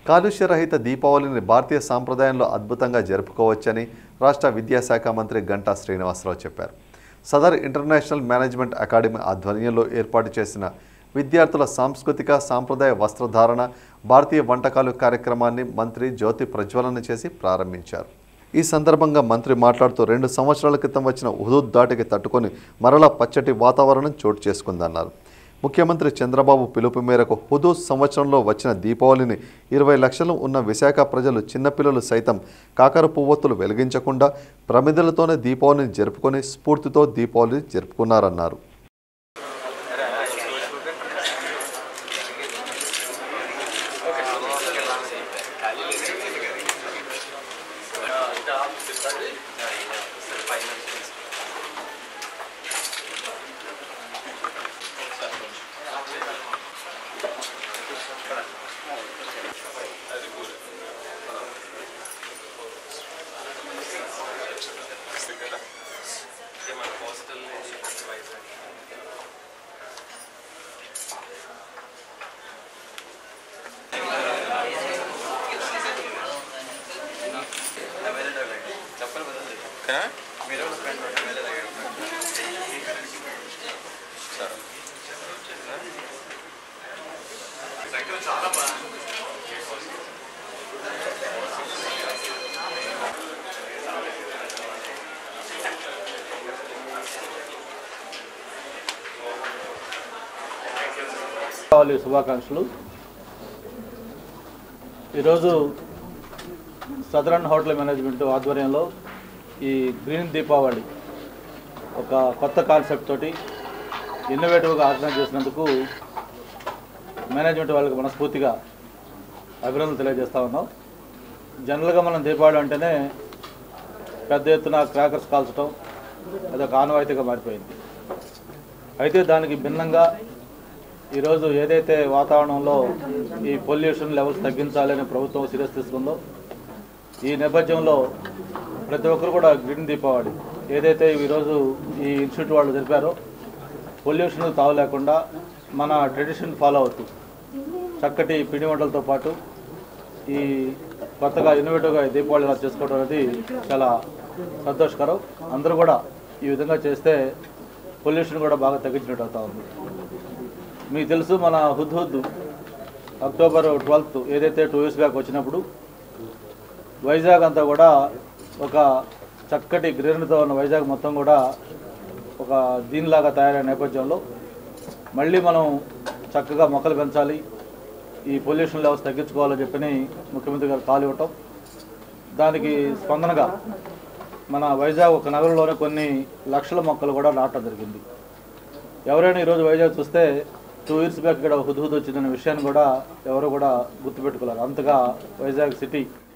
కాలుష్యరహిత దీపావళిని భారతీయ సాంప్రదాయంలో అద్భుతంగా జరుపుకోవచ్చని రాష్ట్ర విద్యాశాఖ మంత్రి గంటా శ్రీనివాసరావు చెప్పారు సదర్ ఇంటర్నేషనల్ మేనేజ్మెంట్ అకాడమీ ఆధ్వర్యంలో ఏర్పాటు చేసిన విద్యార్థుల సాంస్కృతిక సాంప్రదాయ వస్త్రధారణ భారతీయ వంటకాలు కార్యక్రమాన్ని మంత్రి జ్యోతి ప్రజ్వలన చేసి ప్రారంభించారు ఈ సందర్భంగా మంత్రి మాట్లాడుతూ రెండు సంవత్సరాల క్రితం వచ్చిన హుదూద్ దాటికి తట్టుకొని మరలా పచ్చటి వాతావరణం చోటు చేసుకుందన్నారు ముఖ్యమంత్రి చంద్రబాబు పిలుపు మేరకు హుదూద్ సంవత్సరంలో వచ్చిన దీపావళిని ఇరవై లక్షలు ఉన్న విశాఖ ప్రజలు చిన్నపిల్లలు సైతం కాకర పువ్వొత్తులు వెలిగించకుండా ప్రమిదలతోనే దీపావళిని జరుపుకొని స్ఫూర్తితో దీపావళిని జరుపుకున్నారన్నారు దీపావళి శుభాకాంక్షలు ఈరోజు సదరన్ హోటల్ మేనేజ్మెంట్ ఆధ్వర్యంలో ఈ గ్రీన్ దీపావళి ఒక కొత్త కాన్సెప్ట్ తోటి ఇన్నోవేటివ్గా ఆర్గనైజ్ చేసినందుకు మేనేజ్మెంట్ వాళ్ళకి మనస్ఫూర్తిగా అభినందనలు తెలియజేస్తా ఉన్నాం జనరల్గా మనం దీపావళి అంటేనే పెద్ద ఎత్తున క్రాకర్స్ కాల్చడం అదొక ఆనవాయితీగా మారిపోయింది అయితే దానికి భిన్నంగా ఈరోజు ఏదైతే వాతావరణంలో ఈ పొల్యూషన్ లెవెల్స్ తగ్గించాలని ప్రభుత్వం సీరియస్ తీసుకుందో ఈ నేపథ్యంలో ప్రతి ఒక్కరు కూడా గ్రీన్ దీపావళి ఏదైతే ఈరోజు ఈ ఇన్స్టిట్యూట్ వాళ్ళు జరిపారో పొల్యూషన్ తావు లేకుండా మన ట్రెడిషన్ ఫాలో అవుతూ చక్కటి పిండి వంటలతో పాటు ఈ కొత్తగా ఇన్నోవేటివ్గా ఈ దీపావళి ఇలా చేసుకోవడం అనేది చాలా సంతోషకరం అందరూ కూడా ఈ విధంగా చేస్తే పొల్యూషన్ కూడా బాగా తగ్గించినట్టు అవుతా ఉంది మీకు తెలుసు మన హుద్ హుద్ అక్టోబర్ ట్వెల్త్ ఏదైతే టూ ఇయర్స్ బ్యాక్ వచ్చినప్పుడు వైజాగ్ అంతా కూడా ఒక చక్కటి గ్రీనరీతో ఉన్న వైజాగ్ మొత్తం కూడా ఒక దీనిలాగా తయారైన నేపథ్యంలో మళ్ళీ మనం చక్కగా మొక్కలు పెంచాలి ఈ పొల్యూషన్ లెవెల్స్ తగ్గించుకోవాలని చెప్పని ముఖ్యమంత్రి గారు కాలు ఇవ్వటం దానికి స్పందనగా మన వైజాగ్ ఒక నగరంలోనే కొన్ని లక్షల మొక్కలు కూడా నాటడం జరిగింది ఎవరైనా ఈరోజు వైజాగ్ చూస్తే టూ ఇయర్స్ బ్యాక్ ఇక్కడ హుద్ హుద్ వచ్చిందనే విషయాన్ని కూడా ఎవరు కూడా గుర్తుపెట్టుకోలేరు అంతగా వైజాగ్ సిటీ